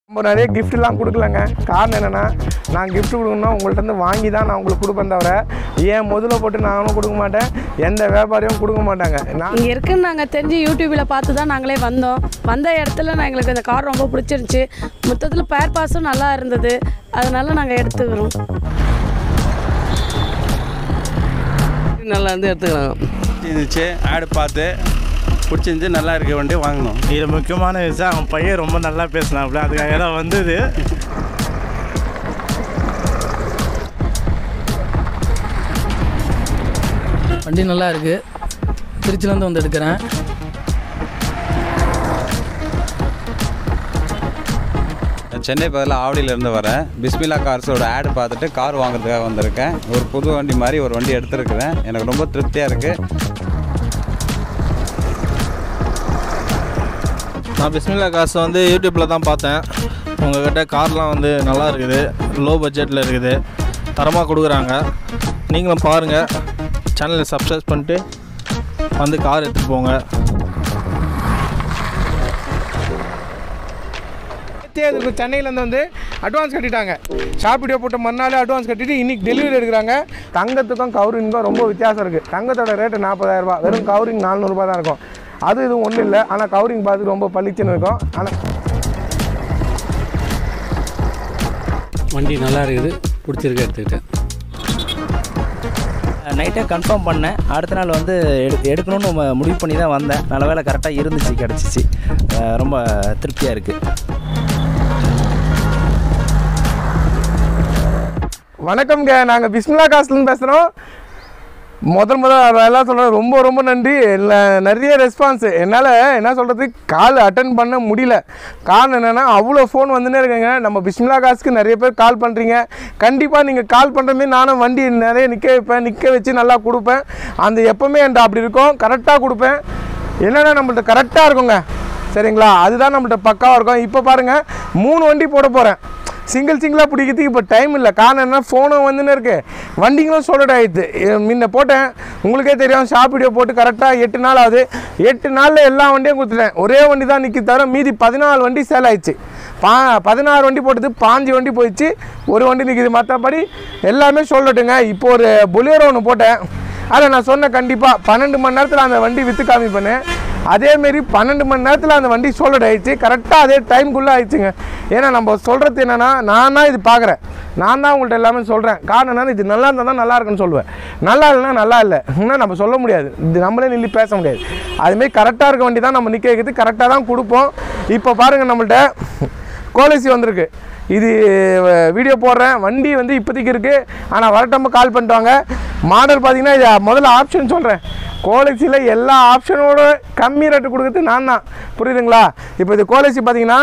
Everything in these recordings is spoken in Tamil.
நம்ம நிறைய கிஃப்ட்லாம் கொடுக்கலங்க காரணம் என்னென்னா நான் gift கொடுக்கணும்னா உங்கள்ட்ட இருந்து வாங்கி தான் நான் உங்களுக்கு கொடுப்பேன் தவிர ஏன் முதல்ல போட்டு நானும் கொடுக்க மாட்டேன் எந்த வியாபாரியும் கொடுக்க மாட்டாங்க நான் இங்கே இருக்குன்னு நாங்கள் தெரிஞ்சு யூடியூப்பில் பார்த்து தான் நாங்களே வந்தோம் வந்த இடத்துல நான் எங்களுக்கு இந்த கார் ரொம்ப பிடிச்சிருந்துச்சி மொத்தத்தில் பேர் பாஸும் நல்லா இருந்தது அதனால நாங்கள் எடுத்துக்கிறோம் நல்லா இருந்து எடுத்துக்கிறாங்க இருந்துச்சு ஆடு பார்த்து பிடிச்சிருந்துச்சு நல்லா இருக்க வண்டி வாங்கினோம் இது முக்கியமான விஷயம் அவன் பையன் ரொம்ப நல்லா பேசினாப்புல அதுக்காக தான் வந்தது வண்டி நல்லா இருக்குது திருச்சிலேருந்து வந்து எடுக்கிறேன் சென்னை பக்கத்தில் ஆவடியிலேருந்து வரேன் பிஸ்மிலா கார்ஸோட ஆடு பார்த்துட்டு கார் வாங்குறதுக்காக வந்திருக்கேன் ஒரு புது வண்டி மாதிரி ஒரு வண்டி எடுத்திருக்கிறேன் எனக்கு ரொம்ப திருப்தியாக இருக்குது நான் பிஸ்மில்லா காசு வந்து யூடியூப்பில் தான் பார்த்தேன் உங்ககிட்ட கார்லாம் வந்து நல்லா இருக்குது லோ பட்ஜெட்டில் இருக்குது தரமாக கொடுக்குறாங்க நீங்களும் பாருங்கள் சேனலை சப்ஸ்கிரைப் பண்ணிட்டு வந்து கார் எடுத்துகிட்டு போங்க தேர்தலுக்கு சென்னையிலேருந்து வந்து அட்வான்ஸ் கட்டிட்டாங்க ஷாப் வீடியோ போட்டு மறுநாள் அட்வான்ஸ் கட்டிட்டு இன்னைக்கு டெலிவரி எடுக்கிறாங்க தங்கத்துக்கும் கவுரிங்க்கும் ரொம்ப வித்தியாசம் இருக்குது தங்கத்தோட ரேட்டு நாற்பதாயிரம் ரூபாய் வெறும் கவுரிங் நானூறுபா தான் இருக்கும் அது இதுவும் ஒன்றும் இல்லை ஆனால் கவுரிங் பார்த்து ரொம்ப பளிச்சுன்னு இருக்கும் ஆனால் வண்டி நல்லா இருக்குது பிடிச்சிருக்கு எடுத்துக்கிட்டேன் நைட்டே கன்ஃபார்ம் பண்ணேன் அடுத்த நாள் வந்து எடு எடுக்கணும்னு ம- முடிவு பண்ணி தான் வந்தேன் நல்ல வேலை கரெக்டாக இருந்துச்சு கிடச்சிச்சு அஹ் ரொம்ப திருப்தியாக இருக்குது வணக்கம்ங்க நாங்கள் பிஸ்மிலா காசுலேருந்து பேசுகிறோம் முதல் முதல் எல்லாம் சொல்கிறேன் ரொம்ப ரொம்ப நன்றி இல்லை நிறைய ரெஸ்பான்ஸு என்னால் என்ன சொல்கிறது கால் அட்டன் பண்ண முடியல காரணம் என்னென்னா அவ்வளோ ஃபோன் வந்துனே இருக்குங்க நம்ம பிஸ்மிலா காசுக்கு நிறைய பேர் கால் பண்ணுறீங்க கண்டிப்பாக நீங்கள் கால் பண்ணுற மாதிரி நானும் வண்டி நிறைய நிற்க வைப்பேன் நிற்க வச்சு நல்லா கொடுப்பேன் அந்த எப்போவுமே என்கிட்ட அப்படி இருக்கும் கரெக்டாக கொடுப்பேன் என்னென்னா நம்மள்ட்ட கரெக்டாக இருக்குங்க சரிங்களா அதுதான் நம்மள்ட்ட பக்காவாக இருக்கும் இப்போ பாருங்கள் மூணு வண்டி போட போகிறேன் சிங்கிள் சிங்கிளாக பிடிக்கிறதுக்கு இப்போ டைம் இல்லை காரணம் என்ன ஃபோனும் வந்துன்னு இருக்கு வண்டிங்களும் சோல்ட் ஆகிடுது முன்ன போட்டேன் உங்களுக்கே தெரியும் ஷாப் வீடியோ போட்டு கரெக்டாக எட்டு நாள் ஆகுது எட்டு நாளில் எல்லா வண்டியும் கொடுத்துட்டேன் ஒரே வண்டி தான் நிற்கி தவிர மீதி பதினாலு வண்டி சேல் ஆயிடுச்சு பா பதினாறு வண்டி போட்டது பாஞ்சு வண்டி போயிடுச்சு ஒரு வண்டி நிற்கிது மற்றபடி எல்லாமே சொல்லட்டுங்க இப்போ ஒரு பொலியரோ ஒன்று போட்டேன் அதில் நான் சொன்னேன் கண்டிப்பாக பன்னெண்டு மணி நேரத்தில் அந்த வண்டி விற்று காமிப்பேன்னு அதேமாரி பன்னெண்டு மணி நேரத்தில் அந்த வண்டி சோல்ட் ஆயிடுச்சு கரெக்டாக அதே டைம்குள்ளே ஆயிடுச்சுங்க ஏன்னா நம்ம சொல்கிறது என்னென்னா நான் தான் இது பார்க்குறேன் நான் தான் உங்கள்கிட்ட எல்லாமே சொல்கிறேன் காரணம் என்னன்னா இது நல்லா இருந்தால் தான் நல்லா இருக்குன்னு சொல்லுவேன் நல்லா இல்லைன்னா நல்லா இல்லை இன்னும் நம்ம சொல்ல முடியாது இது நம்மளே நில்லி பேச முடியாது அதுமாரி கரெக்டாக இருக்க வண்டி தான் நம்ம நிற்க வைக்கிறது கரெக்டாக தான் கொடுப்போம் இப்போ பாருங்கள் நம்மள்ட்ட கோலிசி வந்திருக்கு இது அஹ், வீடியோ போடுறேன் வண்டி வந்து இப்போதைக்கு இருக்குது ஆனால் வரட்டம்ப கால் பண்ணிட்டு வாங்க மாடல் பார்த்தீங்கன்னா இது முதல்ல ஆப்ஷன் சொல்கிறேன் கோலெக்ஸியில் எல்லா ஆப்ஷனோட கம்மி ரேட்டு கொடுக்குறது நான் தான் புரியுதுங்களா இப்போ இது கோலெக்ஸி பார்த்தீங்கன்னா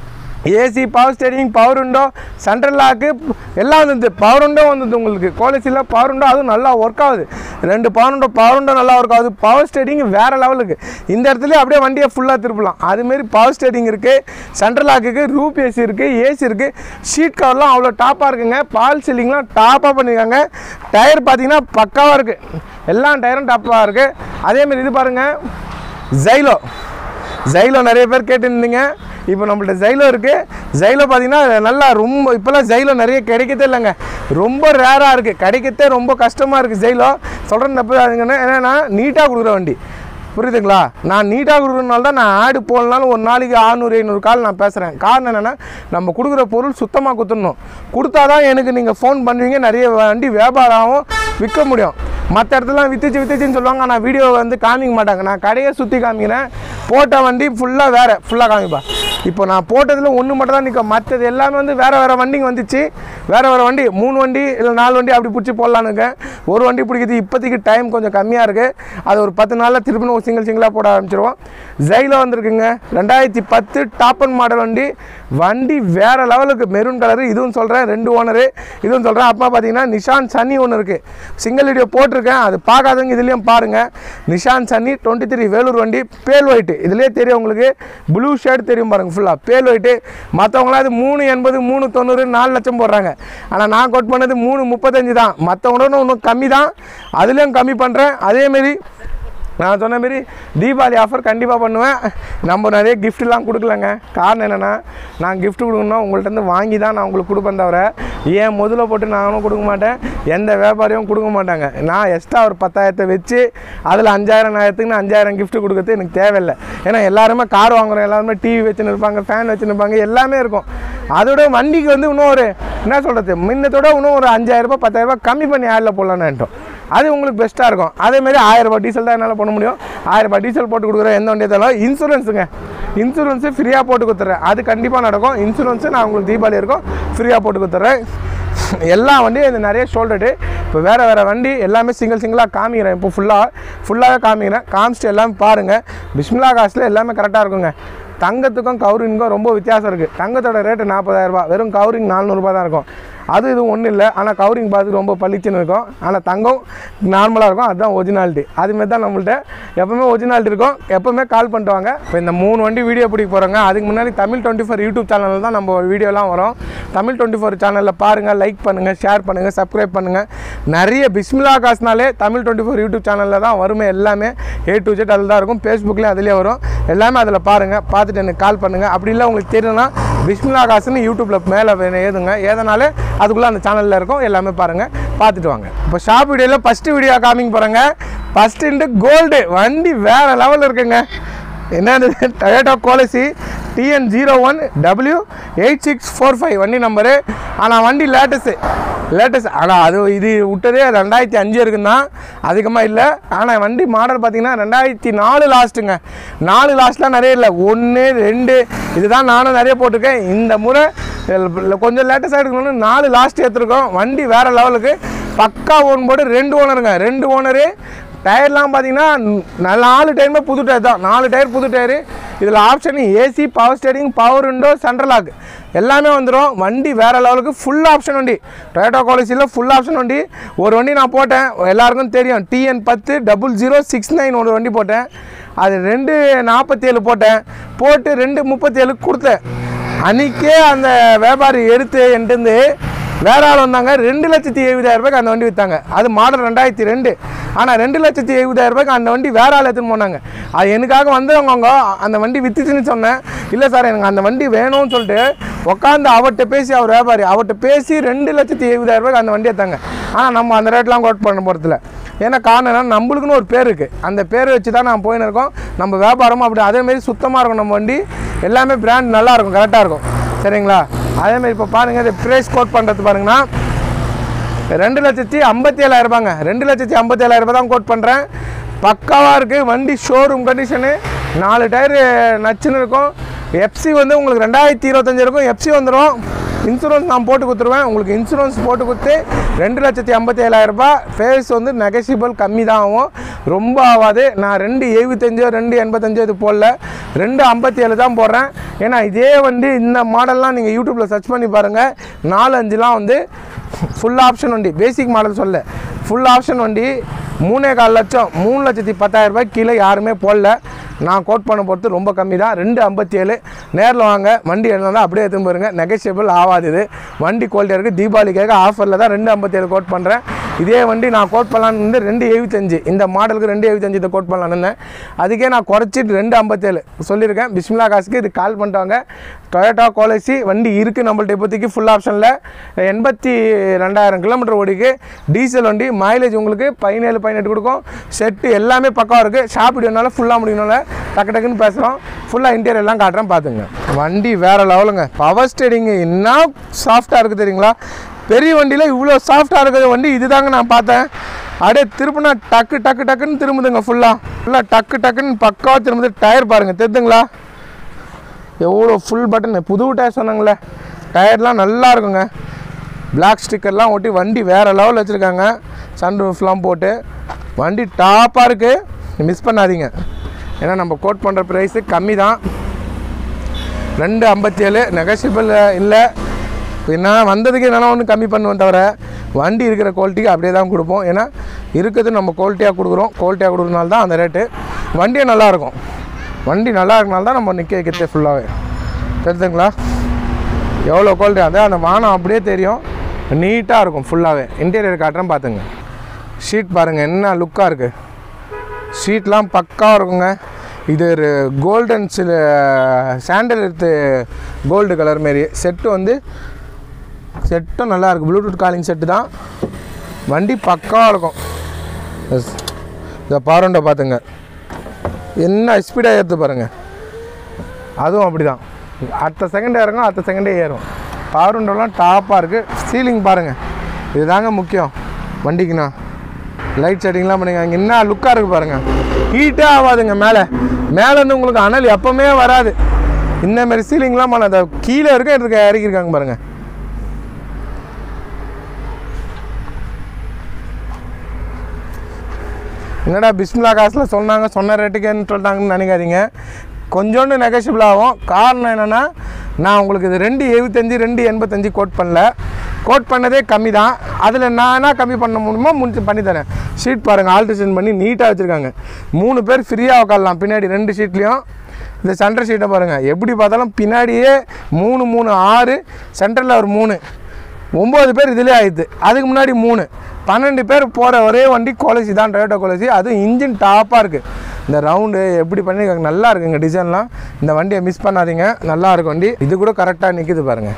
AC power steering power window central lock எல்லாம் வந்தது பவர் விண்டோ வந்தது உங்களுக்கு கோலெக்ஸில் பவர் விண்டோ அதுவும் நல்லா ஒர்க் ஆகுது ரெண்டு பவர் விண்டோ பவர் விண்டோ நல்லா ஒர்க் ஆகுது பவர் ஸ்டேரிங் வேறு லெவலுக்கு இந்த இடத்துல அப்படியே வண்டியை ஃபுல்லாக திருப்பலாம் அதுமாரி பவர் ஸ்டேரிங் இருக்குது சென்ட்ரல் லாக்குக்கு ரூப் ஏசி இருக்குது ஏசி இருக்குது ஷீட் கவர்லாம் அவ்வளோ டாப்பாக இருக்குங்க பால் சீலிங்லாம் டாப்பாக பண்ணியிருக்காங்க டயர் பார்த்தீங்கன்னா பக்காவாக இருக்குது எல்லா டயரும் டாப்பாக இருக்குது அதேமாரி இது பாருங்கள் ஜைலோ ஜைலோ நிறைய பேர் கேட்டுருந்தீங்க இப்போ நம்மள்ட்ட ஜைலோ இருக்குது ஜைலோ பார்த்தீங்கன்னா நல்லா ரொம்ப இப்போல்லாம் ஜைலோ நிறைய கிடைக்கதே இல்லைங்க ரொம்ப ரேராக இருக்குது கிடைக்கத்தே ரொம்ப கஷ்டமாக இருக்குது ஜைலோ சொல்கிறேன் தப்பு அதுங்கன்னா என்னென்னா நீட்டாக கொடுக்குற வண்டி புரியுதுங்களா நான் நீட்டாக கொடுக்குறதுனால தான் நான் ஆடு போடனாலும் ஒரு நாளைக்கு ஆறுநூறு ஐநூறு கால் நான் பேசுகிறேன் காரணம் என்னென்னா நம்ம கொடுக்குற பொருள் சுத்தமாக கொடுத்துடணும் கொடுத்தா தான் எனக்கு நீங்கள் ஃபோன் பண்ணுவீங்க நிறைய வண்டி வியாபாரம் ஆகும் விற்க முடியும் மற்ற இடத்துலாம் வித்துச்சு வித்துச்சுன்னு சொல்லுவாங்க ஆனால் வீடியோ வந்து காமிக்க மாட்டாங்க நான் கடையை சுற்றி காமிக்கிறேன் போட்ட வண்டி ஃபுல்லாக வேறு ஃபுல்லாக காமிப்பா இப்போ நான் போட்டதில் ஒன்று மட்டும் தான் நிற்கும் மற்றது எல்லாமே வந்து வேறு வேறு வண்டிங்க வந்துச்சு வேறு வேறு வண்டி மூணு வண்டி இல்லை நாலு வண்டி அப்படி பிடிச்சி போடலான்னு இருக்கேன் ஒரு வண்டி பிடிக்கிறது இப்போதைக்கு டைம் கொஞ்சம் கம்மியாக இருக்குது அது ஒரு பத்து நாளில் திருப்பின்னு ஒரு சிங்கிள் சிங்கிளாக போட ஆரம்பிச்சிருவோம் ஜைலோ வந்திருக்குங்க ரெண்டாயிரத்தி பத்து டாப் அண்ட் மாடல் வண்டி வண்டி வேறு லெவலுக்கு மெரூன் கலரு இதுவும் சொல்கிறேன் ரெண்டு ஓனரு இதுவும் சொல்கிறேன் அப்பா பார்த்தீங்கன்னா நிஷான் சன்னி ஒன்று இருக்குது சிங்கிள் வீடியோ போட்டிருக்கேன் அது பார்க்காதவங்க இதுலேயும் பாருங்கள் Nissan Sunny twenty three Vellore வண்டி பேல் ஒயிட்டு இதுலேயே தெரியும் உங்களுக்கு ப்ளூ ஷேட் தெரியும் பாருங்கள் ஃபுல்லாக பேல் ஒயிட்டு மற்றவங்களாம் அது மூணு எண்பது மூணு தொண்ணூறு நாலு லட்சம் போடுறாங்க ஆனால் நான் கோட் பண்ணது மூணு முப்பத்தஞ்சு தான் மற்றவங்களோட இன்னும் கம்மி தான் அதுலேயும் கம்மி பண்ணுறேன் அதேமாரி நான் சொன்ன மாரி தீபாவளி ஆஃபர் கண்டிப்பாக பண்ணுவேன் நம்ம நிறைய கிஃப்ட்லாம் கொடுக்கலங்க காரணம் என்னென்னா நான் gift கொடுக்கணும்னா உங்கள்கிட்ட வாங்கி தான் நான் உங்களுக்கு கொடுப்பேன் தவிர ஏன் முதல்ல போட்டு நானும் கொடுக்க மாட்டேன் எந்த வியாபாரியும் கொடுக்க மாட்டாங்க நான் எக்ஸ்ட்ரா ஒரு பத்தாயிரத்தை வச்சு அதில் அஞ்சாயிரம் ஆயிரத்துக்கு நான் அஞ்சாயிரம் gift கொடுக்கறது எனக்கு தேவையில்லை ஏன்னா எல்லாருமே கார் வாங்குறோம் எல்லாருமே டிவி வச்சுன்னு இருப்பாங்க ஃபேன் வச்சுன்னு இருப்பாங்க எல்லாமே இருக்கும் அதோட வண்டிக்கு வந்து இன்னும் ஒரு என்ன சொல்கிறது முன்னத்தோட இன்னும் ஒரு அஞ்சாயிரரூபா பத்தாயிரரூபா கம்மி பண்ணி ஆடில் போடலான்ட்டோம் அது உங்களுக்கு பெஸ்ட்டாக இருக்கும் அதேமாரி ஆயிரரூபா டீசல் தான் என்னால் பண்ண முடியும் ஆயிரரூபா டீசல் போட்டு கொடுக்குறேன் எந்த வண்டியை தரலாம் இன்சூரன்ஸுங்க இன்சூரன்ஸு ஃப்ரீயாக போட்டு கொடுத்துட்றேன் அது கண்டிப்பாக நடக்கும் இன்சூரன்ஸு நான் உங்களுக்கு தீபாவளி இருக்கும் ஃப்ரீயாக போட்டு கொடுத்துட்றேன் எல்லா வண்டியும் இது நிறைய ஷோல்டரு இப்போ வேறு வேறு வண்டி எல்லாமே சிங்கிள் சிங்கிளாக காமிக்கிறேன் இப்போ ஃபுல்லாக ஃபுல்லாகவே காமிக்கிறேன் காமிச்சிட்டு எல்லாமே பாருங்கள் பிஸ்மிலா காசில் எல்லாமே கரெக்டாக இருக்குங்க தங்கத்துக்கும் கவுரிங்க்கும் ரொம்ப வித்தியாசம் இருக்குது தங்கத்தோட ரேட்டு நாற்பதாயிரரூபா வெறும் கவுரிங் நானூறுரூபா தான் இருக்கும் அது இதுவும் ஒன்றும் இல்லை ஆனால் கவுரிங் பார்த்து ரொம்ப பளிச்சுன்னு இருக்கும் ஆனால் தங்கம் நார்மலாக இருக்கும் அதுதான் ஒரிஜினாலிட்டி அதுமாரி தான் நம்மள்ட்ட எப்போவுமே ஒரிஜினாலிட்டி இருக்கும் எப்போவுமே கால் பண்ணிட்டு வாங்க இப்போ இந்த மூணு வண்டி வீடியோ பிடிக்க போகிறாங்க அதுக்கு முன்னாடி தமிழ் டுவெண்ட்டி ஃபோர் யூடியூப் சேனலில் தான் நம்ம வீடியோலாம் வரும் தமிழ் டுவெண்ட்டி ஃபோர் சேனலில் பாருங்கள் லைக் பண்ணுங்கள் ஷேர் பண்ணுங்கள் சப்ஸ்கிரைப் பண்ணுங்கள் நிறைய பிஸ்மிலா காசுனாலே தமிழ் டுவெண்ட்டி ஃபோர் யூடியூப் சேனலில் தான் வருமே எல்லாமே ஏ டு ஜெட் அதில் தான் இருக்கும் ஃபேஸ்புக்லேயும் அதிலே வரும் எல்லாமே அதில் பாருங்கள் பார்த்துட்டு எனக்கு கால் பண்ணுங்கள் அப்படி இல்லை உங்களுக்கு தெரியலனா பிஸ்மிலா காசுன்னு யூடியூப்பில் மேலே ஏதுங்க ஏதனாலே அதுக்குள்ளே அந்த சேனலில் இருக்கும் எல்லாமே பாருங்கள் பார்த்துட்டு வாங்க இப்போ ஷாப் வீடியோவில் ஃபஸ்ட்டு வீடியோ காமிங்க போகிறேங்க ஃபஸ்ட்டு கோல்டு வண்டி வேறு லெவலில் இருக்குங்க என்னது Toyota Qualis TN zero one W eight six four five வண்டி நம்பரு ஆனால் வண்டி லேட்டஸ்ட்டு லேட்டஸ்ட் ஆனால் அது இது விட்டதே ரெண்டாயிரத்தி அஞ்சு இருக்குன்னா அதிகமாக இல்லை ஆனால் வண்டி மாடல் பார்த்தீங்கன்னா ரெண்டாயிரத்தி நாலு லாஸ்ட்டுங்க நாலு லாஸ்ட்லாம் நிறைய இல்லை ஒன்று ரெண்டு இதுதான் நானும் நிறைய போட்டிருக்கேன் இந்த முறை இல்ல, கொஞ்சம் லேட்டஸ்டாக எடுக்கணும்னு நாலு லாஸ்ட் எடுத்துருக்கோம் வண்டி வேறு லெவலுக்கு பக்கா ஓன் போர்டு ரெண்டு ஓனருங்க ரெண்டு ஓனரு டயர்லாம் பார்த்தீங்கன்னா ந- நாலு டயருமே புது டயர் தான் நாலு டயர் புது டயரு இதில் option AC power steering power window central lock எல்லாமே வந்துடும் வண்டி வேறு லெவலுக்கு ஃபுல் ஆப்ஷன் வண்டி டொயோட்டோ குவாலிட்டியில் ஃபுல் ஆப்ஷன் வண்டி ஒரு வண்டி நான் போட்டேன் எல்லாருக்கும் தெரியும் டிஎன் பத்து டபுள் ஜீரோ சிக்ஸ் நைன் ஒரு வண்டி போட்டேன் அது ரெண்டு நாற்பத்தேழு போட்டேன் போட்டு ரெண்டு முப்பத்தேழு கொடுத்தேன் அன்றைக்கே அந்த வியாபாரி எடுத்து என்கிட்டருந்து வேற ஆள் வந்தாங்க ரெண்டு லட்சத்தி எழுபதாயிரம் ரூபாய்க்கு அந்த வண்டி விற்றாங்க அது மாடல் ரெண்டாயிரத்தி ரெண்டு ஆனால் ரெண்டு லட்சத்தி எழுபதாயிரம் ரூபாய்க்கு அந்த வண்டி வேற ஆள் எடுத்துன்னு போனாங்க அது எனக்காக வந்தவங்க அவங்க அந்த வண்டி வித்துச்சுன்னு சொன்னேன் இல்லை சார் எனக்கு அந்த வண்டி வேணும்னு சொல்லிட்டு உட்காந்து அவர்கிட்ட பேசி அவர் வியாபாரி அவர்கிட்ட பேசி ரெண்டு லட்சத்தி எழுபதாயிரம் ரூபாய்க்கு அந்த வண்டி எடுத்தாங்க ஆனால் நம்ம அந்த ரேட்லாம் கோட் பண்ண போகிறதில்ல ஏன்னா காரணம் என்ன நம்மளுக்குன்னு ஒரு பேர் இருக்குது அந்த பேரை வச்சு தான் நான் போயின்னு இருக்கோம் நம்ம வியாபாரமும் அப்படி அதேமாரி சுத்தமாக இருக்கும் நம்ம வண்டி எல்லாமே பிராண்ட் நல்லா இருக்கும் கரெக்டாக இருக்கும் சரிங்களா அதேமாரி இப்போ பாருங்கள் இது ப்ரைஸ் கோட் பண்ணுறது பாருங்கன்னா ரெண்டு லட்சத்தி ஐம்பத்தி ஏழாயிரம் ரூபாங்க ரெண்டு லட்சத்தி ஐம்பத்தி ஏழாயிரம் ரூபாய் தான் கோட் பண்ணுறேன் பக்காவாக இருக்குது வண்டி ஷோரூம் கண்டிஷனு நாலு டயரு நச்சுன்னு இருக்கும் எஃப்சி வந்து உங்களுக்கு ரெண்டாயிரத்தி இருபத்தஞ்சு இருக்கும் எஃப்சி வந்துடும் இன்சூரன்ஸ் நான் போட்டு கொடுத்துருவேன் உங்களுக்கு இன்சூரன்ஸ் போட்டு கொடுத்து ரெண்டு லட்சத்தி ஐம்பத்தி ஏழாயிரம் ரூபாய் ஃபேஸ் வந்து நெகசிபிள் கம்மி தான் ஆகும் ரொம்ப ஆகாது நான் ரெண்டு எழுபத்தஞ்சோ ரெண்டு எண்பத்தஞ்சோ இது போடல ரெண்டு ஐம்பத்தி ஏழு தான் போடுறேன் ஏன்னா இதே வண்டி இந்த மாடல்லாம் நீங்கள் யூடியூப்பில் சர்ச் பண்ணி பாருங்கள் நாலு அஞ்சுலாம் வந்து ஃபுல் ஆப்ஷன் வண்டி பேசிக் மாடல் சொல்ல ஃபுல் ஆப்ஷன் வண்டி மூணே கால் லட்சம் மூணு லட்சத்தி பத்தாயிரம் ரூபாய் கீழே யாருமே போடல நான் கோட் பண்ண பொறுத்து ரொம்ப கம்மி தான் ரெண்டு ஐம்பத்தி ஏழு நேரில் வாங்க வண்டி இருந்தால் அப்படியே எடுத்துன்னு போயிருங்க நெகஷியபிள் ஆகாது இது வண்டி குவாலிட்டியாக இருக்குது தீபாவளிக்காக ஆஃபரில் தான் ரெண்டு ஐம்பத்தி ஏழு கோட் பண்ணுறேன் இதே வண்டி நான் கோட் பண்ணலான்னு இருந்து ரெண்டு எழுபத்தஞ்சு இந்த மாடலுக்கு ரெண்டு எழுபத்தஞ்சு இதை கோட் பண்ணலான்னு இருந்தேன் அதுக்கே நான் குறைச்சிட்டு ரெண்டு ஐம்பத்தேழு சொல்லியிருக்கேன் பிஸ்மிலா காசுக்கு இது கால் பண்ணிட்டாங்க டொயோட்டா கோலசி வண்டி இருக்குது நம்மள்ட்ட இப்போதைக்கு ஃபுல் ஆப்ஷனில் எண்பத்தி ரெண்டாயிரம் கிலோமீட்டர் ஓடிக்கு டீசல் வண்டி மைலேஜ் உங்களுக்கு பதினேழு பதினெட்டு கொடுக்கும் செட்டு எல்லாமே பக்கம் இருக்குது ஷாப் வீடியோனால ஃபுல்லாக முடியணும்ல டக்கு டக்குன்னு பேசுகிறோம் ஃபுல்லாக இன்டீரியர் எல்லாம் காட்டுறேன் பார்த்துங்க வண்டி வேறு லெவலுங்க பவர் ஸ்டேரிங் என்ன சாஃப்டாக இருக்குது தெரியுங்களா பெரிய வண்டியில் இவ்வளோ சாஃப்டாக இருக்கிற வண்டி இதுதாங்க நான் பார்த்தேன் அப்படியே திரும்பினா டக்கு டக்கு டக்குன்னு திரும்புதுங்க ஃபுல்லாக ஃபுல்லாக டக்கு டக்குன்னு பக்காவாக திரும்புது டயர் பாருங்கள் தெரியுதுங்களா எவ்வளோ ஃபுல் பட்டன் புது டயர் சொன்னாங்களே டயர்லாம் நல்லா இருக்குங்க பிளாக் ஸ்டிக்கர்லாம் ஒட்டி வண்டி வேறு லெவலில் வச்சுருக்காங்க சன் ரூஃப்லாம் போட்டு வண்டி டாப்பாக இருக்குது மிஸ் பண்ணாதீங்க ஏன்னா நம்ம கோட் பண்ணுற ப்ரைஸு கம்மி தான் ரெண்டு ஐம்பத்தி ஏழு நெகசிபிள் இல்லை என்ன வந்ததுக்கு என்னென்னா ஒன்று கம்மி பண்ணுவோம் தவிர வண்டி இருக்கிற குவாலிட்டிக்கு அப்படியே தான் கொடுப்போம் ஏன்னா இருக்கிறது நம்ம குவாலிட்டியாக கொடுக்குறோம் குவாலிட்டியாக கொடுக்குறனால தான் அந்த ரேட்டு வண்டியே நல்லாயிருக்கும் வண்டி நல்லா இருக்கனால தான் நம்ம நிற்க வைக்கிறதே ஃபுல்லாகவே தெரியுதுங்களா எவ்வளோ குவாலிட்டி அதான் அந்த வானம் அப்படியே தெரியும் நீட்டாக இருக்கும் ஃபுல்லாகவே இன்டீரியர் காட்டுறேன் பார்த்துங்க ஷீட் பாருங்கள் என்ன லுக்காக இருக்குது சீட்லாம் பக்காவாக இருக்குங்க இது ஒரு கோல்டன் சில சாண்டல் எடுத்து கோல்டு கலர் மாரி செட்டு வந்து செட்டும் நல்லா இருக்கு ப்ளூடூத் காலிங் செட்டு தான் வண்டி பக்காவாக இருக்கும் எஸ். இந்த பாருண்டை பார்த்துங்க என்ன ஸ்பீடாக ஏற்று பாருங்க அதுவும் அப்படி தான் அடுத்த செகண்ட் இறங்கும் அடுத்த செகண்டே ஏறும் பவருண்டெல்லாம் டாப்பாக இருக்குது சீலிங் பாருங்கள் இதுதாங்க முக்கியம் வண்டிக்குண்ணா லைட் செட்டிங்லாம் பண்ணுங்க அங்கே என்ன லுக்காக இருக்குது பாருங்கள் ஹீட்டே ஆகாதுங்க மேலே மேலேருந்து உங்களுக்கு அனல் எப்போவுமே வராது இந்த மாதிரி சீலிங்லாம் பண்ண அந்த கீழே இருக்க இதுக்கு இறக்கியிருக்காங்க பாருங்கள் என்னடா பிஸ்மிலா காசில் சொன்னாங்க சொன்ன ரேட்டுக்குன்னு சொல்லிட்டாங்கன்னு நினைக்காதீங்க கொஞ்சோண்டு நெகஷிபிள் ஆகும் காரணம் என்னென்னா நான் உங்களுக்கு இது ரெண்டு எழுபத்தஞ்சி ரெண்டு எண்பத்தஞ்சு கோட் பண்ணல கோட் பண்ணதே கம்மி தான் அதில் நான் என்ன கம்மி பண்ண முடியுமோ முடிச்சு பண்ணி தரேன் ஷீட் பாருங்கள் ஆல்ட்ரேஷன் பண்ணி நீட்டாக வச்சுருக்காங்க மூணு பேர் ஃப்ரீயாக உட்காரலாம் பின்னாடி ரெண்டு ஷீட்லேயும் இந்த சென்டர் ஷீட்டை பாருங்கள் எப்படி பார்த்தாலும் பின்னாடியே மூணு மூணு ஆறு சென்டரில் ஒரு மூணு ஒம்பது பேர் இதிலே ஆயிடுது அதுக்கு முன்னாடி மூணு பன்னெண்டு பேர் போகிற ஒரே வண்டி கோலசி தான் டொயோட்டோ கோலசி அதுவும் இன்ஜின் டாப்பாக இருக்குது இந்த ரவுண்டு எப்படி பண்ணியிருக்காங்க நல்லா இருக்குங்க டிசைன்லாம் இந்த வண்டியை மிஸ் பண்ணாதீங்க நல்லா இருக்கும் வண்டி இது கூட கரெக்டாக நிற்கிது பாருங்கள்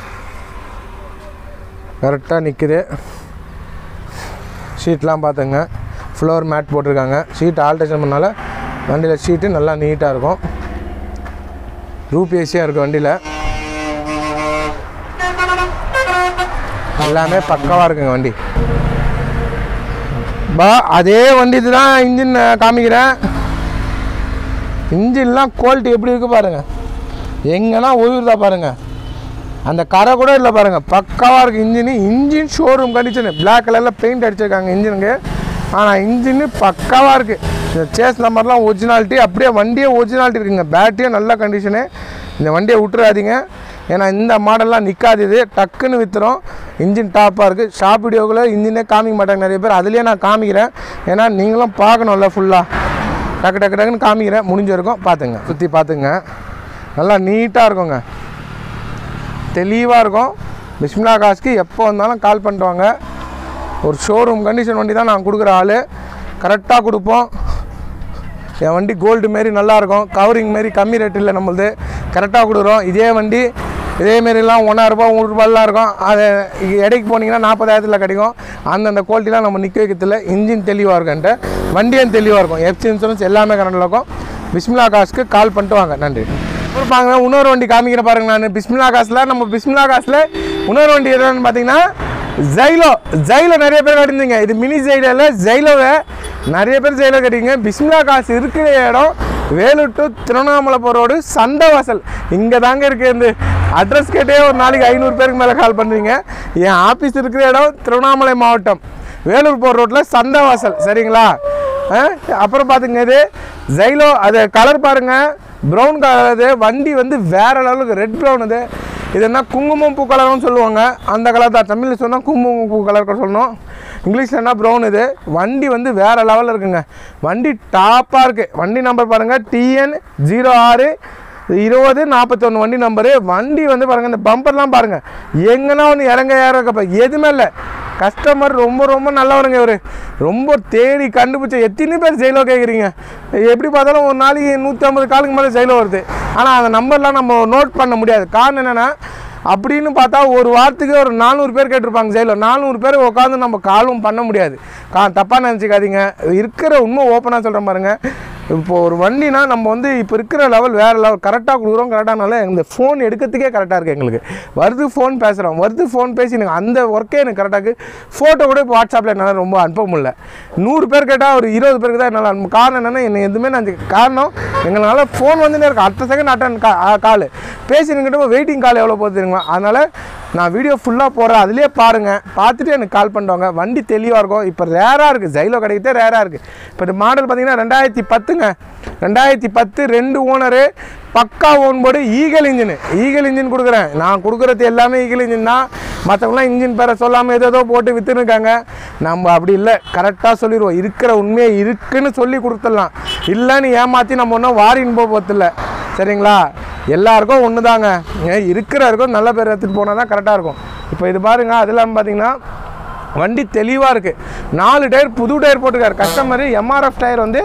கரெக்டாக நிற்குது ஷீட்லாம் பார்த்துங்க ஃப்ளோர் மேட் போட்டிருக்காங்க ஷீட் ஆல்ட்ரேஷன் பண்ணால வண்டியில் ஷீட்டு நல்லா நீட்டாக இருக்கும் ரூப் ஏசியாக இருக்குது வண்டியில் எல்லாமே பக்காவாக இருக்குங்க வண்டி பா அதே வண்டி தான் இன்ஜின் காமிக்கிறேன் இன்ஜின்லாம் குவாலிட்டி எப்படி இருக்கு பாருங்க எங்கன்னா உயிர்தா பாருங்க அந்த கரை கூட இல்லை பாருங்க பக்காவாக இருக்குது engine engine showroom condition black கலரில் பெயிண்ட் அடிச்சிருக்காங்க இன்ஜினுக்கு ஆனால் இன்ஜின் பக்காவாக இருக்குது இந்த சேஸ் நம்பர்லாம் ஒரிஜினாலிட்டி அப்படியே வண்டியே ஒரிஜினாலிட்டி இருக்குங்க பேட்டரியும் நல்ல கண்டிஷனு இந்த வண்டியை விட்டுறாதீங்க ஏன்னா இந்த மாடல்லாம் நிற்காது இது டக்குன்னு விற்றுரும் இன்ஜின் டாப்பாக இருக்குது ஷாப் வீடியோக்குள்ள இன்ஜினே காமிக்க மாட்டாங்க நிறைய பேர் அதுலேயே நான் காமிக்கிறேன் ஏன்னா நீங்களும் பார்க்கணும்ல ஃபுல்லாக டக்கு டக்கு டக்குன்னு காமிக்கிறேன் முடிஞ்சிருக்கும் பார்த்துங்க சுற்றி பார்த்துங்க நல்லா நீட்டாக இருக்குங்க தெளிவாக இருக்கும் பிஸ்மிலா காசுக்கு எப்போ வந்தாலும் கால் பண்ணிட்டு வாங்க ஒரு ஷோரூம் கண்டிஷன் வண்டி தான் நான் கொடுக்குற ஆள் கரெக்டாக கொடுப்போம் என் வண்டி கோல்டு மாரி நல்லாயிருக்கும் கவரிங் மாரி கம்மி ரேட் இல்லை நம்மளது கரெக்டாக கொடுக்குறோம் இதே வண்டி இதே மாரிலாம் ஒன்றாயிரரூபா மூணு ரூபாயெலாம் இருக்கும் அது எடைக்கு போனீங்கன்னா நாற்பதாயிரத்தில் கிடைக்கும் அந்தந்த குவாலிட்டிலாம் நம்ம நிற்க வைக்கிறதில்ல இன்ஜின் தெளிவாக இருக்குன்ட்டு வண்டியும் தெளிவாக இருக்கும் எஃப்சி இன்சூரன்ஸ் எல்லாமே கரண்டில் இருக்கும் பிஸ்மிலா காசுக்கு கால் பண்ணிட்டு வாங்க நன்றி அப்புறம் பாருங்க இன்னொரு வண்டி காமிக்கிற பாருங்க நான் பிஸ்மிலா காசில் நம்ம பிஸ்மிலா காசில் இன்னொரு வண்டி எதுன்னு பார்த்தீங்கன்னா ஜைலோ ஜைலோ நிறைய பேர் கட்டிருந்தீங்க இது மினி ஜைலோவில் ஜைலோவை நிறைய பேர் ஜெயில கட்டிங்க பிஸ்மிலா காசு இருக்கிற இடம் வேலூர் டு திருவண்ணாமலை ரோடு சண்டவாசல் இங்கே தாங்க இருக்குது இந்த அட்ரஸ் கேட்டே ஒரு நாளைக்கு ஐநூறு பேருக்கு மேலே கால் பண்ணுறீங்க என் ஆஃபீஸ் இருக்கிற இடம் திருவண்ணாமலை மாவட்டம் வேலூர் போகிற ரோட்டில் சண்டவாசல் சரிங்களா ஆ? அப்புறம் பார்த்துங்க இது ஜைலோ அது கலர் பாருங்கள் ப்ரௌன் கலர் அது வண்டி வந்து வேற லெவலுக்கு ரெட் ப்ரௌன் அது இது என்ன குங்குமம் பூ கலர்னு சொல்லுவாங்க அந்த கலர் தான் தமிழில் சொன்னால் குங்குமம் பூ கலர் சொல்லணும் இங்கிலீஷில் என்ன ப்ரௌன் இது வண்டி வந்து வேறு லெவலில் இருக்குங்க வண்டி டாப்பாக இருக்குது வண்டி நம்பர் பாருங்கள் டிஎன் ஜீரோ ஆறு இருபது நாற்பத்தொன்று வண்டி நம்பரு வண்டி வந்து பாருங்கள் இந்த பம்பர்லாம் பாருங்கள் எங்கன்னா ஒன்று இறங்க இறக்கப்ப எதுவுமே இல்லை கஸ்டமர் ரொம்ப ரொம்ப நல்லவருங்க இவர் ரொம்ப தேடி கண்டுபிடிச்ச எத்தனை பேர் ஜெயிலோ கேட்குறீங்க எப்படி பார்த்தாலும் ஒரு நாளைக்கு நூற்றி ஐம்பது காலுக்கு மேலே ஜெயிலோ வருது ஆனால் அந்த நம்பர்லாம் நம்ம நோட் பண்ண முடியாது காரணம் என்னென்னா அப்படின்னு பார்த்தா ஒரு வாரத்துக்கு ஒரு நானூறு பேர் கேட்டிருப்பாங்க ஜெயிலில் நானூறு பேர் உட்காந்து நம்ம காலும் பண்ண முடியாது கா தப்பாக நினச்சிக்காதீங்க இருக்கிற உண்மை ஓப்பனாக சொல்கிறேன் பாருங்க இப்போ ஒரு வண்டினா நம்ம வந்து இப்போ இருக்கிற லெவல் வேறு லெவல் கரெக்டாக கொடுக்குறோம் கரெக்டானால இந்த ஃபோன் எடுக்கிறதுக்கே கரெக்டாக இருக்குது எங்களுக்கு வருது ஃபோன் பேசுகிறோம் வருது ஃபோன் பேசி எனக்கு அந்த ஒர்க்கே எனக்கு கரெக்டாக இருக்குது ஃபோட்டோ கூட இப்போ வாட்ஸ்அப்பில் என்னால் ரொம்ப அனுப்ப முடியல நூறு பேர் கேட்டால் ஒரு இருபது பேருக்கு தான் என்னால் அனுப்ப காரணம் என்னென்னா என்ன எதுவுமே நான் இந்த- காரணம் எங்களால் ஃபோன் வந்துனே இருக்கு அடுத்த செகண்ட் அட்டன் கா கால் பேசினுக்கிட்ட வெயிட்டிங் கால் எவ்வளோ போகுது தெரியுமா அதனால் நான் வீடியோ ஃபுல்லாக போடுறேன் அதுலேயே பாருங்கள் பார்த்துட்டு எனக்கு கால் பண்ணுவாங்க வண்டி தெளிவாக இருக்கும் இப்போ ரேராக இருக்குது ஜைலோ கிடைக்கிறதே ரேராக இருக்குது இப்போ இந்த மாடல் பார்த்தீங்கன்னா ரெண்டாயிரத்தி பத்துங்க ரெண்டாயிரத்தி பத்து ரெண்டு ஓனரு பக்கா own board eagle engine eagle engine கொடுக்குறேன் நான் கொடுக்குறது எல்லாமே ஈகல் இன்ஜின் தான் மற்றவங்களாம் இன்ஜின் பேரை சொல்லாமல் ஏதோ ஏதோ போட்டு விற்றுருக்காங்க நம்ம அப்படி இல்லை கரெக்டாக சொல்லிடுவோம் இருக்கிற உண்மையை இருக்குன்னு சொல்லி கொடுத்துடலாம் இல்லைன்னு ஏமாற்றி நம்ம ஒன்றும் வாரின்னு போக போகிறதில்ல சரிங்களா எல்லாருக்கும் ஒன்று தாங்க ஏன் இருக்கிற இருக்கும் நல்ல பேர் எடுத்துகிட்டு போனால் தான் கரெக்டாக இருக்கும் இப்போ இது பாருங்க அது இல்லாமல் பார்த்தீங்கன்னா வண்டி தெளிவாக இருக்குது நாலு டயர் புது டயர் போட்டிருக்காரு கஸ்டமர் எம்ஆர்எஃப் டயர் வந்து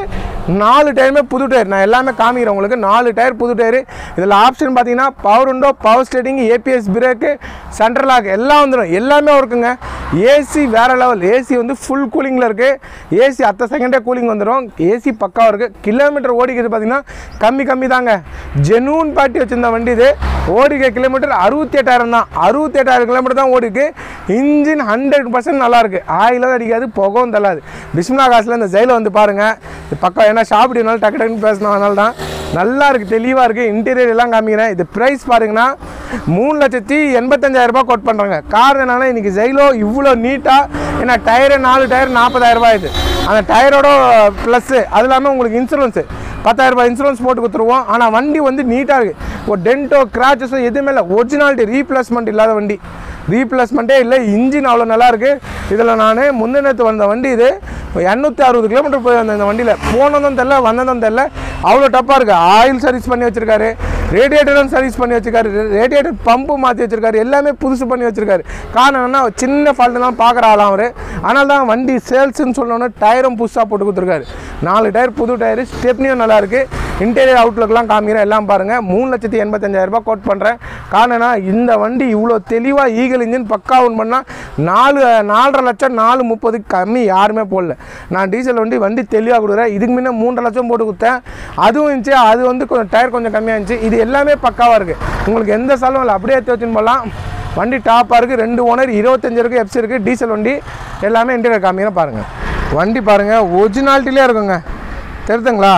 நாலு டயருமே புது டயர் நான் எல்லாமே காமிக்கிறேன் உங்களுக்கு நாலு டயர் புது டயர் இதில் ஆப்ஷன் பார்த்தீங்கன்னா பவர் உண்டோ power steering ABS brake central lock எல்லாம் வந்துடும் எல்லாமே இருக்குங்க ஏசி வேறு லெவல் ஏசி வந்து ஃபுல் கூலிங்கில் இருக்குது ஏசி அத்த செகண்டே கூலிங் வந்துடும் ஏசி பக்காவாக இருக்குது கிலோமீட்டர் ஓடிக்கிறது பார்த்தீங்கன்னா கம்மி கம்மி தாங்க ஜெனூன் பாட்டி வச்சிருந்த வண்டி இது ஓடிக்க கிலோமீட்டர் அறுபத்தி எட்டாயிரம் தான் அறுபத்தி எட்டாயிரம் கிலோமீட்டர் தான் ஓடிக்கு இன்ஜின் ஹண்ட்ரட் பர்சன்ட் நல்லாயிருக்கு ஆயிலும் அடிக்காது புகவும் தள்ளாது பிஸ்மிலா காசில் இந்த ஜெயில வந்து பாருங்கள் இது பக்கம் ஏன்னா ஷாப்பிடினாலும் டக்கு டக்குன்னு பேசணும் அதனால தான் நல்லா இருக்குது தெளிவாக இருக்குது இன்டீரியர் எல்லாம் காமிக்கிறேன் இது ப்ரைஸ் பாருங்கன்னா மூணு லட்சத்தி எண்பத்தஞ்சாயிரம் ரூபாய் கோட் பண்ணுறாங்க காரணம் என்னன்னா இன்றைக்கி ஜெயிலோ இவ்வளோ நீட்டாக ஏன்னா டயரு நாலு டயர் நாற்பதாயிரம் ரூபாய் இது அந்த டயரோட ப்ளஸ்ஸு அது இல்லாமல் உங்களுக்கு இன்சூரன்ஸு பத்தாயிரம் ரூபாய் இன்சூரன்ஸ் போட்டு கொடுத்துருவோம் ஆனால் வண்டி வந்து நீட்டாக இருக்குது ஒரு டென்ட்டோ கிராச்சஸோ எதுவுமே இல்லை ஒரிஜினாலிட்டி ரீப்ளேஸ்மெண்ட் இல்லாத வண்டி ரீப்ளேஸ்மெண்ட்டே இல்லை இன்ஜின் அவ்வளோ நல்லா இருக்குது இதில் நான் முந்தினத்து வந்த வண்டி இது இரநூத்தி அறுபது கிலோமீட்டர் போய் வந்தேன் இந்த வண்டியில் போனதும் தெரில வந்ததும் தெரில அவ்வளோ டப்பாக இருக்குது ஆயில் சர்வீஸ் பண்ணி வச்சுருக்காரு ரேடியேட்டரும் சர்வீஸ் பண்ணி வச்சிருக்காரு ரேடியேட்டர் பம்பு மாற்றி வச்சிருக்காரு எல்லாமே புதுசு பண்ணி வச்சிருக்காரு காரணம் என்ன சின்ன ஃபால்ட்டுலாம் பார்க்குற ஆளாம் அவர் ஆனால் தான் வண்டி சேல்ஸ்னு சொன்னோன்னே டயரும் புதுசாக போட்டு கொடுத்துருக்காரு நாலு டயர் புது டயரு ஸ்டெப்னியும் நல்லா இருக்குது இன்டீரியர் அவுட்லுக்லாம் காமிக்கிறேன் எல்லாம் பாருங்கள் மூணு லட்சத்தி எண்பத்தஞ்சாயிரம் ரூபாய் கோட் பண்ணுறேன் காரணம் என்ன, இந்த வண்டி இவ்வளோ தெளிவாக ஈகல் இன்ஜின் பக்கா ஒன் பண்ணால் நாலு நாலரை லட்சம் நாலு முப்பதுக்கு கம்மி யாருமே போடல நான் டீசல் வண்டி வண்டி தெளிவாக கொடுக்குறேன் இதுக்கு முன்னே மூன்றரை லட்சம் போட்டு கொடுத்தேன் அதுவும் இருந்துச்சு அது வந்து கொஞ்சம் டயர் கொஞ்சம் கம்மியாக இருந்துச்சு இது எல்லாமே பக்காவாக இருக்குது உங்களுக்கு எந்த செலவும் இல்லை அப்படியே எடுத்து வச்சுன்னு போகலாம் வண்டி டாப்பாக இருக்குது ரெண்டு ஓனர் இருபத்தஞ்சு இருக்குது எஃப்சி இருக்குது டீசல் வண்டி எல்லாமே இன்டீரியர் காமிக்கிறேன் பாருங்கள் வண்டி பாருங்கள் ஒரிஜினாலிட்டிலே இருக்குங்க தெரியுதுங்களா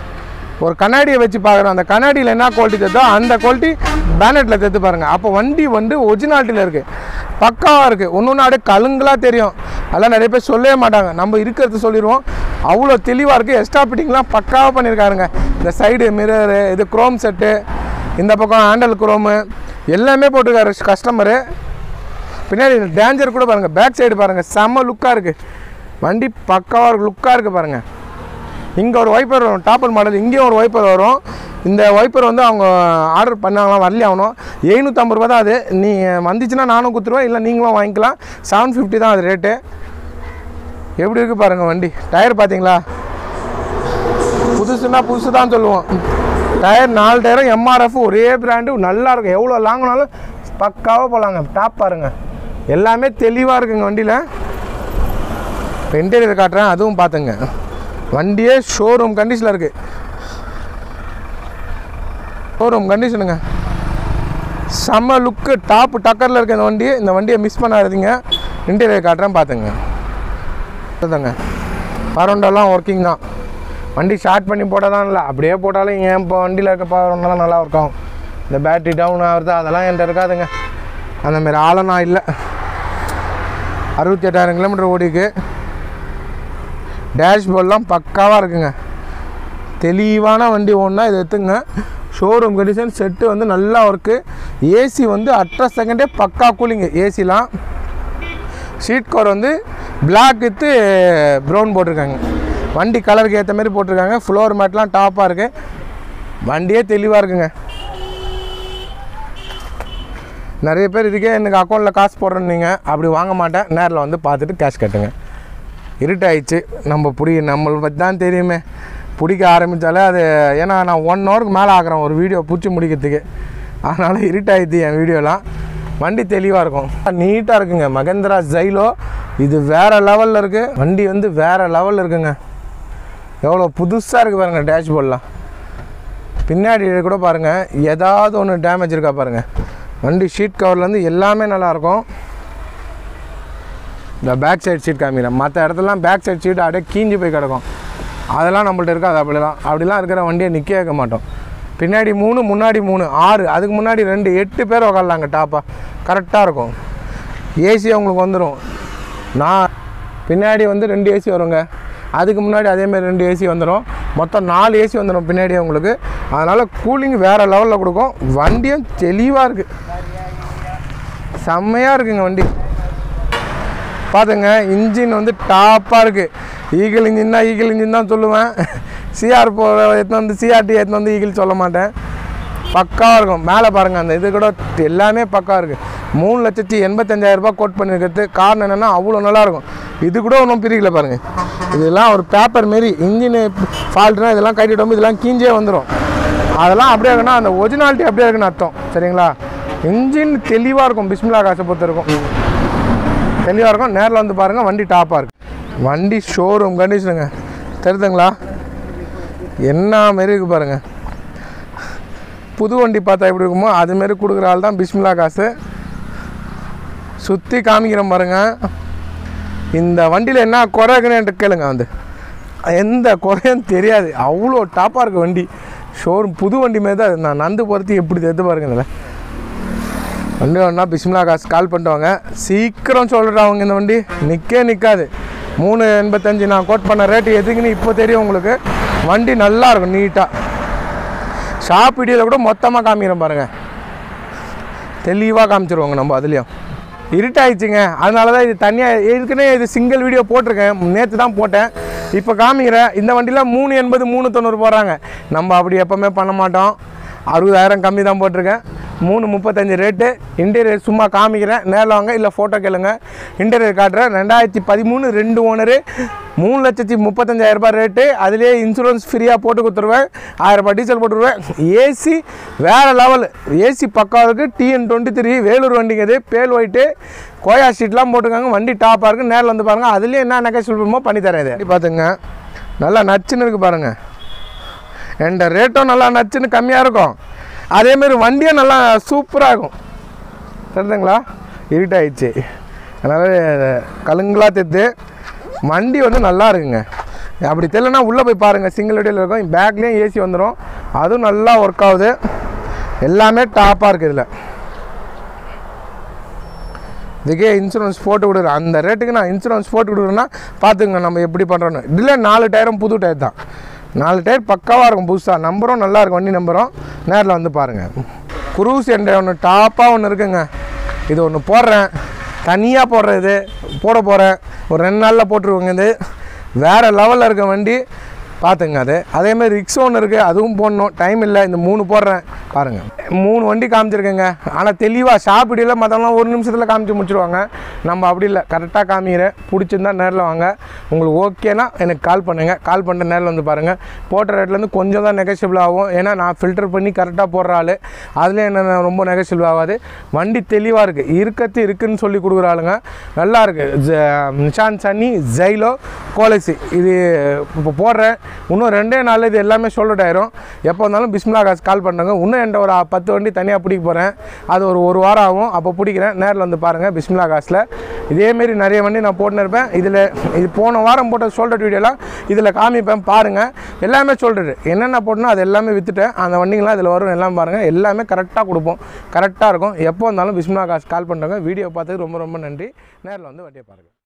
ஒரு கண்ணாடியை வச்சு பார்க்குறோம் அந்த கண்ணாடியில் என்ன குவாலிட்டி தெரியுதோ அந்த குவாலிட்டி பேனட்டில் தெரிஞ்சு பாருங்கள் அப்போ வண்டி வந்து ஒரிஜினாலிட்டியில் இருக்குது பக்காவாக இருக்குது ஒன்று ஒன்று அப்படியே கலுங்களாக தெரியும் அதெல்லாம் நிறைய பேர் சொல்லவே மாட்டாங்க நம்ம இருக்கிறது சொல்லிடுவோம் அவ்வளோ தெளிவாக இருக்குது எக்ஸ்ட்ரா ஃபிட்டிங்லாம் பக்காவாக பண்ணியிருக்காருங்க இந்த சைடு மிரரு இது குரோம் செட்டு இந்த பக்கம் ஹேண்டல் குரோமு எல்லாமே போட்டிருக்காரு கஸ்டமரு பின்னாடி டேஞ்சர் கூட பாருங்கள் பேக் சைடு பாருங்கள் செம்ம லுக்காக இருக்குது வண்டி பக்காவாக இருக்கு லுக்காக இருக்குது பாருங்கள் இங்கே ஒரு வைப்பர் வரும் டாப்பல் மாடல் இங்கேயும் ஒரு வைப்பர் வரும் இந்த வைப்பர் வந்து அவங்க ஆர்டர் பண்ணாங்களாம் வரலையே ஆகணும் எழுநூற்றம்பது ரூபா தான் அது நீ வந்துச்சுன்னா நானும் கொடுத்துருவேன் இல்லை நீங்களும் வாங்கிக்கலாம் செவன் ஃபிஃப்டி தான் அது ரேட்டு எப்படி இருக்குது பாருங்கள் வண்டி டயர் பார்த்தீங்களா புதுசுனா புதுசு தான் சொல்லுவோம் டயர் நாலு டயரும் எம்ஆர்எஃப் ஒரே பிராண்டு நல்லா இருக்கும் எவ்வளோ லாங்கினாலும் பக்காவாக போகலாங்க டாப் பாருங்க எல்லாமே தெளிவாக இருக்குங்க வண்டியில் இன்டீரியர் காட்டுறேன் அதுவும் பார்த்துங்க வண்டியே ஷோரூம் கண்டிஷனில் இருக்குது ஷோரூம் கண்டிஷனுங்க செம்ம லுக்கு டாப் டக்கரில் இருக்க இந்த வண்டி இந்த வண்டியை மிஸ் பண்ணாதீங்க இன்டீரியர் காட்டுறேன் பார்த்துங்க இதுதாங்க பரண்டெல்லாம் ஒர்க்கிங் தான் வண்டி ஸ்டார்ட் பண்ணி போட்டால் தான் இல்லை அப்படியே போட்டாலும் ஏன் இப்போ வண்டியில் இருக்க பரண்டெல்லாம் நல்லா ஒர்க் ஆகும் இந்த பேட்டரி டவுன் ஆகுறது அதெல்லாம் என்கிட்ட இருக்காதுங்க அந்த மாதிரி ஆளை நான் இல்லை அறுபத்தி எட்டாயிரம் கிலோமீட்டர் ஓடிக்கு டேஷ்போர்ட்லாம் பக்காவாக இருக்குங்க தெளிவான வண்டி ஓடுனா இது எடுத்துங்க ஷோரூம் கண்டிஷன் செட்டு வந்து நல்லா ஒர்க்கு ஏசி வந்து அட்ர செகண்டே பக்கா கூலிங்கு ஏசிலாம் ஷீட் கவர் வந்து பிளாக் வித்து ப்ரௌன் போட்டிருக்காங்க வண்டி கலருக்கு ஏற்ற மாதிரி போட்டிருக்காங்க ஃப்ளோர் மேட்லாம் டாப்பாக இருக்குது வண்டியே தெளிவாக இருக்குங்க நிறைய பேர் இதுக்கே எனக்கு அக்கௌண்ட்டில் காசு போடுறேன்னீங்க அப்படி வாங்க மாட்டேன் நேரில் வந்து பார்த்துட்டு கேஷ் கட்டுங்க இருட்டாயிடுச்சு நம்ம பிடி நம்மளை பற்றி தான் தெரியுமே பிடிக்க ஆரம்பித்தாலே அது ஏன்னா நான் ஒன் ஹவருக்கு மேலே ஆக்குறேன் ஒரு வீடியோ பிடிச்சி முடிக்கிறதுக்கு அதனால் இருட்டாயிடுது என் வீடியோலாம் வண்டி தெளிவாக இருக்கும் நீட்டாக இருக்குங்க மகேந்திரா ஜைலோ இது வேறு லெவலில் இருக்குது வண்டி வந்து வேறு லெவலில் இருக்குங்க எவ்வளோ புதுசாக இருக்குது பாருங்கள் டேஷ்போர்ட்லாம் பின்னாடி கூட பாருங்கள் ஏதாவது ஒன்று டேமேஜ் இருக்கா பாருங்கள் வண்டி ஷீட் கவர்லேருந்து எல்லாமே நல்லாயிருக்கும் இந்த பேக் சைடு சீட் காமிக்கிறேன் மற்ற இடத்துலலாம் பேக் சைடு சீட் அப்படியே கீஞ்சி போய் கிடக்கும் அதெல்லாம் நம்மள்ட்ட இருக்காது அப்படிலாம் அப்படிலாம் இருக்கிற வண்டியை நிற்க வைக்க மாட்டோம் பின்னாடி மூணு முன்னாடி மூணு ஆறு அதுக்கு முன்னாடி ரெண்டு எட்டு பேர் உக்காடலாங்க டாப்பாக கரெக்டாக இருக்கும் ஏசி உங்களுக்கு வந்துடும் நான் பின்னாடி வந்து ரெண்டு ஏசி வருங்க அதுக்கு முன்னாடி அதேமாதிரி ரெண்டு ஏசி வந்துடும் மொத்தம் நாலு ஏசி வந்துடும் பின்னாடி உங்களுக்கு அதனால் கூலிங் வேறு லெவலில் கொடுக்கும் வண்டியும் தெளிவாக இருக்குது செம்மையாக இருக்குங்க வண்டி பார்த்துங்க இன்ஜின் வந்து டாப்பாக இருக்குது ஈகிள் இன்ஜின் தான் ஈகிள் இன்ஜின் தான் சொல்லுவேன் சிஆர் போ எடுத்துன்னு வந்து சிஆர்டி எடுத்துன்னு வந்து ஈகிள் சொல்ல மாட்டேன் பக்காவாக இருக்கும் மேலே பாருங்கள் அந்த இது கூட எல்லாமே பக்கா இருக்குது மூணு லட்சத்தி எண்பத்தஞ்சாயிரம் ரூபாய் கோட் பண்ணியிருக்கிறது காரணம் என்னென்னா அவ்வளோ நல்லாயிருக்கும் இது கூட ஒன்றும் பிரிக்கல பாருங்கள் இதெல்லாம் ஒரு பேப்பர் மாரி இன்ஜின் ஃபால்ட்னா இதெல்லாம் கட்டிட்டோம் இதெல்லாம் கீஞ்சே வந்துடும் அதெல்லாம் அப்படியே இருக்குன்னா அந்த ஒரிஜினாலிட்டி அப்படியே இருக்குன்னு அர்த்தம் சரிங்களா இன்ஜின் தெளிவாக இருக்கும் பிஸ்மிலா காசை பொறுத்த இருக்கும் தெளிவாக இருக்கும் நேரில் வந்து பாருங்கள் வண்டி டாப்பாக இருக்கு வண்டி ஷோரூம் கண்டிஷனுங்க தெரியுதுங்களா என்ன மாரி இருக்கு பாருங்கள் புது வண்டி பார்த்தா எப்படி இருக்குமோ அதுமாரி கொடுக்குற ஆள் தான் பிஸ்மிலா காசு சுற்றி காமிக்கிறேன் பாருங்க இந்த வண்டியில் என்ன குறை இருக்குன்னு கேளுங்க வந்து எந்த குறையும் தெரியாது அவ்வளோ டாப்பாக இருக்கு வண்டி ஷோரூம் புது வண்டி மாரி தான் நான் நந்து போகிறதுக்கு எப்படி தெரிந்து பாருங்க இதில் வண்டி வேணா பிஸ்மிலா காசு கால் பண்ணிட்டு வாங்க சீக்கிரம் சொல்லிடுறாங்க இந்த வண்டி நிற்கே நிற்காது மூணு எண்பத்தஞ்சு நான் கோட் பண்ண ரேட்டு எதுக்குன்னு இப்போ தெரியும் உங்களுக்கு வண்டி நல்லா இருக்கும் நீட்டாக ஷாப் வீடியோவில் கூட மொத்தமாக காமிக்கிறேன் பாருங்கள் தெளிவாக காமிச்சிருவாங்க நம்ம அதுலேயும் இருட்டாயிடுச்சுங்க அதனால தான் இது தனியாக ஏற்கனவே இது சிங்கிள் வீடியோ போட்டிருக்கேன் நேற்று தான் போட்டேன் இப்போ காமிக்கிறேன் இந்த வண்டியில் மூணு எண்பது மூணு தொண்ணூறு போடுறாங்க நம்ம அப்படி எப்போவுமே பண்ண மாட்டோம் அறுபதாயிரம் கம்மி தான் போட்டிருக்கேன் மூணு முப்பத்தஞ்சு ரேட்டு இன்டீரியர் சும்மா காமிக்கிறேன் நேரில் வாங்க இல்லை ஃபோட்டோ கேளுங்க இன்டீரியர் காட்டுறேன் ரெண்டாயிரத்தி பதிமூணு ரெண்டு ஓனரு மூணு லட்சத்தி முப்பத்தஞ்சாயிரம் ரூபாய் ரேட்டு அதுலேயே இன்சூரன்ஸ் ஃப்ரீயாக போட்டு கொடுத்துருவேன் ஆயிரம் ரூபாய் டீசல் போட்டுருவேன் ஏசி வேறு லெவல் ஏசி பக்கம் இருக்குது டிஎன் டுவெண்ட்டி த்ரீ வேலூர் வண்டிங்க இது பேல் ஒயிட்டு கோயா ஷீட்லாம் போட்டுருக்காங்க வண்டி டாப்பாக இருக்குது நேரில் வந்து பாருங்கள் அதுலேயே என்ன நகை சொல்லுமோ பண்ணித்தரேன் இது பார்த்துங்க நல்லா நச்சுன்னு இருக்குது பாருங்கள் என்ட ரேட்டும் நல்லா நச்சுன்னு கம்மியாக இருக்கும் அதேமாரி வண்டியும் நல்லா சூப்பராக இருக்கும் தெரியுதுங்களா இருட்டாயிடுச்சு அதனால் கலுங்களா தெத்து வண்டி வந்து நல்லா இருக்குங்க அப்படி தெரியலனா உள்ளே போய் பாருங்கள் சிங்கிள் வீடியோவில் இருக்கும் பேக்லேயும் ஏசி வந்துடும் அதுவும் நல்லா ஒர்க் ஆகுது எல்லாமே டாப்பாக இருக்குது இதில் இதுக்கே இன்சூரன்ஸ் போட்டு கொடுக்குறேன் அந்த ரேட்டுக்கு நான் இன்சூரன்ஸ் போட்டு கொடுக்குறேன்னா பார்த்துங்க நம்ம எப்படி பண்ணுறோன்னு இதில் நாலு டயரும் புது டயர் தான் நாலு டயர் பக்காவாக இருக்கும் புதுசாக நம்பரும் நல்லா இருக்கும் வண்டி நம்பரும் நேரில் வந்து பாருங்கள் குரூஸ் என்ற ஒன்று டாப்பாக ஒன்று இருக்குங்க இது ஒன்று போடுறேன் தனியாக போடுறது இது போட போகிறேன் ஒரு ரெண்டு நாளில் போட்டுருவோங்க இது வேறு லெவலில் இருக்க வண்டி பார்த்துங்க அது அதேமாதிரி ரிக்ஸ் ஒன்று இருக்குது அதுவும் போடணும் டைம் இல்லை இந்த மூணு போடுறேன் பாருங்கள் மூணு வண்டி காமிச்சிருக்கேங்க ஆனால் தெளிவாக ஷாப் இடையில் மற்றவங்களாம் ஒரு நிமிஷத்தில் காமிச்சு முடிச்சிருவாங்க நம்ம அப்படி இல்லை கரெக்டாக காமிக்கிறேன் பிடிச்சிருந்தா நேரில் வாங்க உங்களுக்கு ஓகேனா எனக்கு கால் பண்ணுங்கள் கால் பண்ணிட்டு நேரில் வந்து பாருங்கள் போட்ட ரேட்லேருந்து கொஞ்சம் தான் நெகசிபிள் ஆகும் ஏன்னா நான் ஃபில்டர் பண்ணி கரெக்டாக போடுற ஆள் அதில் என்ன ரொம்ப நெகசிபிள் ஆகாது வண்டி தெளிவாக இருக்குது இருக்கத்து இருக்குன்னு சொல்லி கொடுக்குற ஆளுங்க நல்லா இருக்குது நிஷான் சன்னி ஜைலோ கோலசி இது இப்போ போடுறேன் இன்னும் ரெண்டே நாள் இது எல்லாமே சோல்ட் ஆயிரும் எப்போ வந்தாலும் பிஸ்மிலா காசு கால் பண்ணுறாங்க இன்னும் என்கிட்ட ஒரு பத்து வண்டி தனியாக பிடிக்க போகிறேன் அது ஒரு ஒரு வாரம் ஆகும் அப்போ பிடிக்கிறேன் நேரில் வந்து பாருங்கள் பிஸ்மிலா காசில் இதேமாரி நிறைய வண்டி நான் போட்டுன்னு இருப்பேன் இதில் இது போன வாரம் போட்ட சோல்டர் வீடியோலாம் இதில் காமிப்பேன் பாருங்கள் எல்லாமே சொல்கிறது என்னென்ன போட்டனோ அது எல்லாமே விற்றுட்டேன் அந்த வண்டிங்களாம் இதில் வரும் எல்லாம் பாருங்கள் எல்லாமே கரெக்டாக கொடுப்போம் கரெக்டாக இருக்கும் எப்போ வந்தாலும் பிஸ்மிலா காசு கால் பண்ணுறாங்க வீடியோ பார்த்ததுக்கு ரொம்ப ரொம்ப நன்றி நேரில் வந்து வண்டியை பாருங்கள்